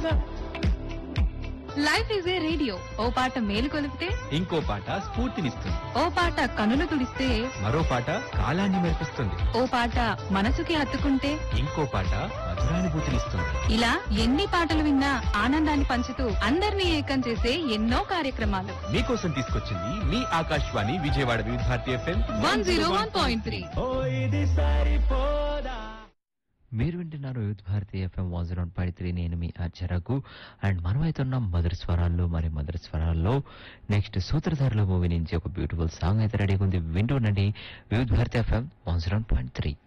life is a radio ఓ పాట మేలు కొలిపితే ఇంకో పాట స్ఫూర్తినిస్తుంది ఓ పాట కనులు తుడిస్తే మరో పాట కాలాన్ని మెరిపిస్తుంది ఓ పాట మనసుకి హత్తుకుంటే ఇంకో పాట మధురానుభూతినిస్తుంది ఇలా ఎన్ని పాటలు విన్నా ఆనందాన్ని పంచుతూ అందరినీ ఏకం చేసే ఎన్నో కార్యక్రమాలు మీకోసం తీసుకొచ్చింది మీ Akashvani Vijayawada Vividh Bharati FM one zero one point three మీరు వింటున్నారు youth Bharati FM one zero point three నేను మీ అర్చరకు అండ్ మనం అయితే ఉన్నాం మధుర స్వరాల్లో మరి మధుర స్వరాల్లో నెక్స్ట్ సూత్రధారుల మూవీ నుంచి ఒక బ్యూటిఫుల్ సాంగ్ అయితే రెడీగా ఉంది వింటూ ఉండండి youth Bharati FM one zero point three